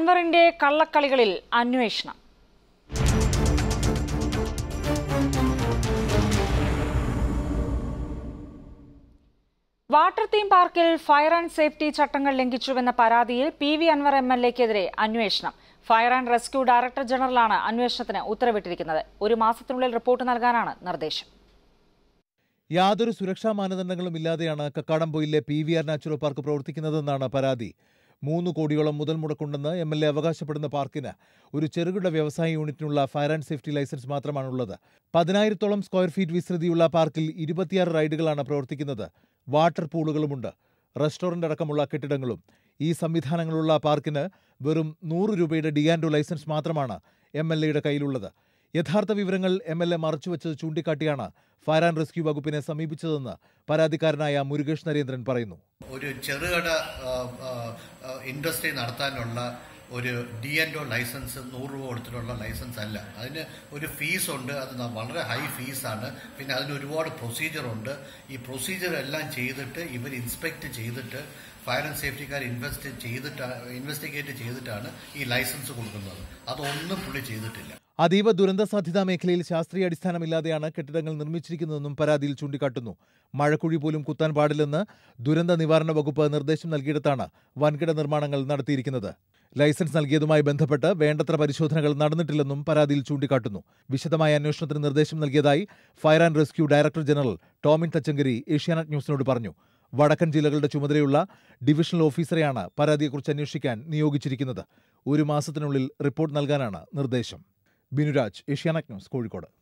അൻവറിന്റെ കള്ളക്കളികളിൽ അന്വേഷണം വാട്ടർ തീം പാർക്കിൽ ഫയർ ആൻഡ് സേഫ്റ്റി ചട്ടങ്ങൾ ലംഘിച്ചുവെന്ന പരാതിയിൽ P V Anvar M L എക്കെതിരെ അന്വേഷണം ഫയർ ആൻഡ് റെസ്ക്യൂ ഡയറക്ടർ ജനറലാണ് അന്വേഷണത്തിന് ഉത്തരവിട്ടിരിക്കുന്നത് ഒരു മാസത്തിനുള്ളിൽ റിപ്പോർട്ട് നൽകാനാണ് നിർദ്ദേശം യാതൊരു സുരക്ഷാ മാനദണ്ഡങ്ങളും ഇല്ലാതെയാണ് കക്കാടംപൊയിലെ P V R natural park പ്രവർത്തിക്കുന്നതെന്നാണ് പരാതി മൂന്ന് കോടിയോളം മുതൽ മുടക്കുണ്ടെന്ന് എം എൽ എ അവകാശപ്പെടുന്ന പാർക്കിന് ഒരു ചെറുകിട വ്യവസായ യൂണിറ്റിനുള്ള ഫയർ ആൻഡ് സേഫ്റ്റി ലൈസൻസ് മാത്രമാണുള്ളത് പതിനായിരത്തോളം സ്ക്വയർ ഫീറ്റ് വിസ്തൃതിയുള്ള പാർക്കിൽ ഇരുപത്തിയാറ് റൈഡുകളാണ് പ്രവർത്തിക്കുന്നത് വാട്ടർ പൂളുകളുമുണ്ട് റെസ്റ്റോറന്റ് അടക്കമുള്ള കെട്ടിടങ്ങളും ഈ സംവിധാനങ്ങളുള്ള പാർക്കിന് വെറും നൂറ് രൂപയുടെ ഡിയാൻഡോ ലൈസൻസ് മാത്രമാണ് എം എൽ എയുടെ കയ്യിലുള്ളത് യഥാർത്ഥ വിവരങ്ങൾ എം എൽ എ മറച്ചുവെച്ചത് ചൂണ്ടിക്കാട്ടിയാണ് ഫയർ ആൻഡ് റെസ്ക്യൂ വകുപ്പിനെ സമീപിച്ചതെന്ന് പരാതിക്കാരനായ മുരുകേഷ് നരേന്ദ്രൻ പറയുന്നു ഒരു ചെറുകിട ആ, ആ, ആ, ഇൻഡസ്ട്രി നടത്താനുള്ള ഒരു ഡി എൻ ഒ ലൈസൻസ് നൂറ് രൂപ കൊടുത്തിട്ടുള്ള ലൈസൻസ് അല്ല അതിന് ഒരു ഫീസ് ഉണ്ട് അത് ന- വളരെ ഹൈ ഫീസാണ് പിന്നെ അതിന് ഒരുപാട് പ്രൊസീജിയർ ഉണ്ട് ഈ പ്രൊസീജിയർ എല്ലാം ചെയ്തിട്ട് ഇവർ ഇൻസ്പെക്ട് ചെയ്തിട്ട് ഫയർ ആൻഡ് സേഫ്റ്റിക്കാർ ഇൻവെസ്റ്റ് ചെയ്തിട്ട് ഇൻവെസ്റ്റിഗേറ്റ് ചെയ്തിട്ടാണ് ഈ ലൈസൻസ് കൊടുക്കുന്നത് അതൊന്നും പുള്ളി ചെയ്തിട്ടില്ല അതീവ ദുരന്ത സാധ്യതാ മേഖലയിൽ ശാസ്ത്രീയ അടിസ്ഥാനമില്ലാതെയാണ് കെട്ടിടങ്ങൾ നിർമ്മിച്ചിരിക്കുന്നതെന്നും പരാതിയിൽ ചൂണ്ടിക്കാട്ടുന്നു മഴക്കുഴി പോലും കുത്താൻ പാടില്ലെന്ന് ദുരന്ത നിവാരണ വകുപ്പ് നിർദ്ദേശം നൽകിയിടത്താണ് വൻകിട നിർമ്മാണങ്ങൾ നടത്തിയിരിക്കുന്നത് ലൈസൻസ് നൽകിയതുമായി ബന്ധപ്പെട്ട് വേണ്ടത്ര പരിശോധനകൾ നടന്നിട്ടില്ലെന്നും പരാതിയിൽ ചൂണ്ടിക്കാട്ടുന്നു വിശദമായ അന്വേഷണത്തിന് നിർദ്ദേശം നൽകിയതായി fire and rescue director general Tomin Thachankary Asianet ന്യൂസിനോട് പറഞ്ഞു വടക്കൻ ജില്ലകളുടെ ചുമതലയുള്ള ഡിവിഷണൽ ഓഫീസറെയാണ് പരാതിയെക്കുറിച്ച് അന്വേഷിക്കാൻ നിയോഗിച്ചിരിക്കുന്നത് ഒരു മാസത്തിനുള്ളിൽ റിപ്പോർട്ട് നൽകാനാണ് നിർദ്ദേശം ബിനുരാജ് ഏഷ്യാനെറ്റ് ന്യൂസ് കോഴിക്കോട്